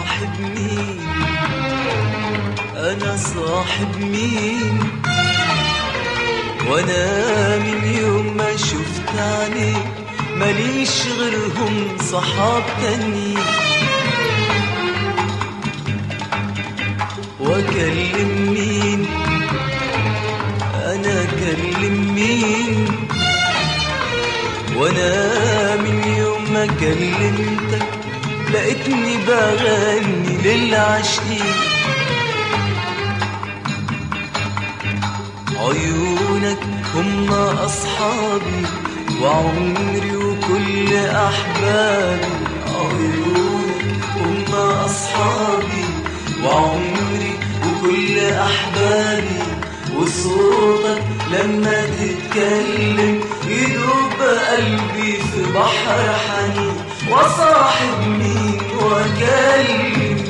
صاحب مين انا صاحب مين وانا من يوم ما شفت عليك ماليش غيرهم صحاب تانيين واكلم مين انا اكلم مين وانا من يوم ما كلمتك لقيتني بغني للعاشقين عيونك هم اصحابي وعمري وكل احبابي عيونك هم اصحابي وعمري وكل احبابي وصوتك لما تتكلم يدوب قلبي في بحر حنين وصاحب مين واكلم مين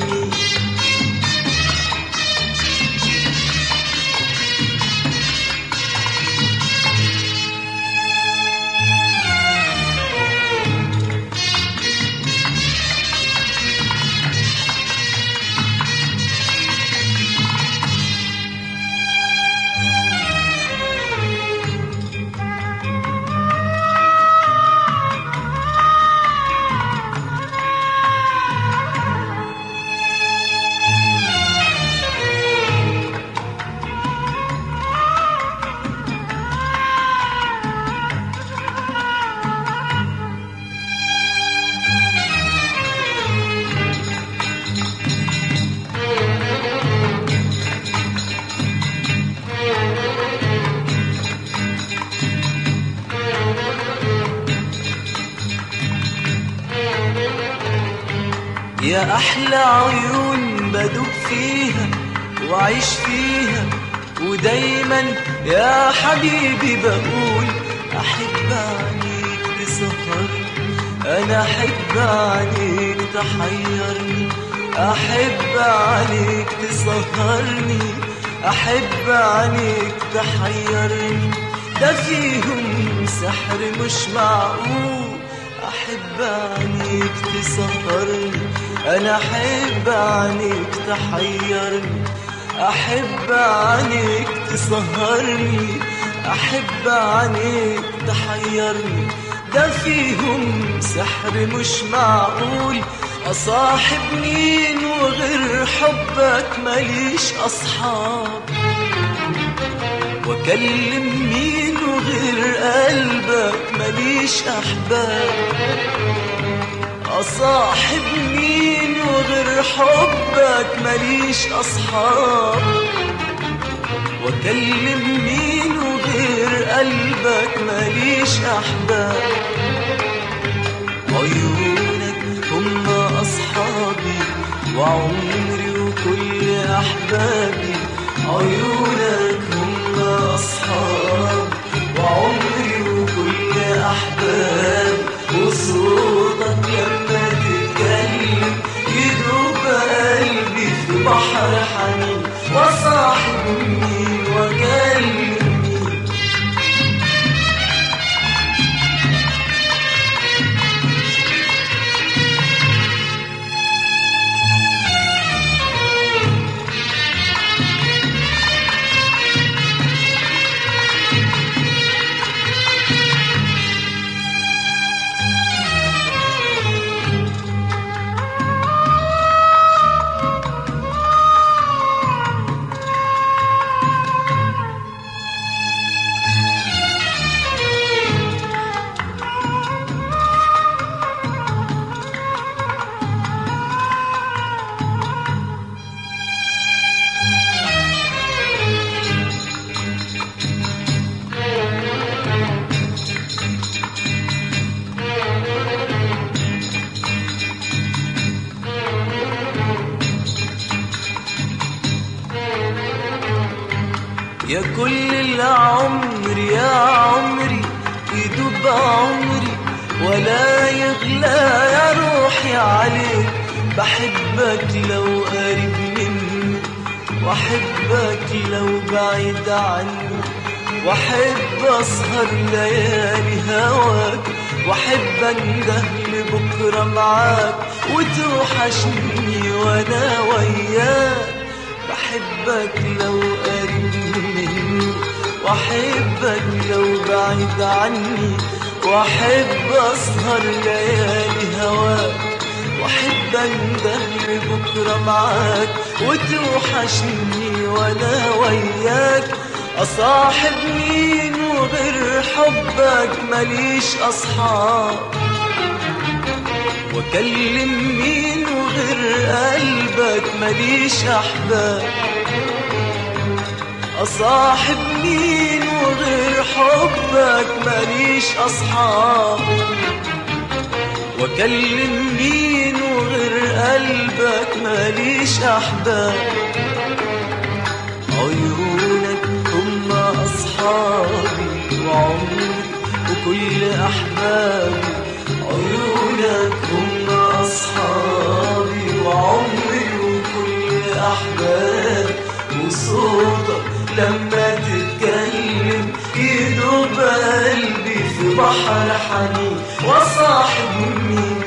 يا أحلى عيون بدوب فيها وعيش فيها ودايما يا حبيبي بقول أحب عليك تسهرني أنا أحب عليك تحيرني أحب عليك تسهرني أحب عليك تحيرني ده فيهم سحر مش معقول أحب عنيك تسهرني أنا أحب عنيك تحيرني أحب عنيك تسهرني أحب عنيك تحيرني ده فيهم سحر مش معقول أصاحب مين وغير حبك ماليش أصحاب واكلم مين وغير قلبك ماليش احباب اصاحب مين وغير حبك ماليش اصحاب واكلم مين وغير قلبك ماليش احباب عيونك هم اصحابي وعمري وكل احبابي عيونك هم أصحاب وعمري وكل أحباب وصوتك لما تتكلم يدوب قلبي في بحر حنين وصاحب مين وكلم مين يا كل العمر يا عمري يدوب عمري ولا يغلى يا روحي عليك بحبك لو قريب مني واحبك لو بعيد عني واحب اسهر ليالي هواك واحب انده لبكره معاك وتوحشني وانا وياك بحبك لو قريب مني واحبك لو بعيد عني واحب اسهر ليالي هواك واحب انده لبكره معاك وتوحشني وانا وياك اصاحب مين وغير حبك ماليش اصحاب واكلم مين وغير قلبك ماليش احباب اصاحب مين وغير حبك ماليش اصحاب واكلم مين وغير قلبك ماليش احباب عيونك هم اصحابي وعمري وكل احبابي عيونك هم اصحابي وعمري وكل احبابي وصوتك لما تتكلم يدوب قلبي في بحر حنين وصاحب مين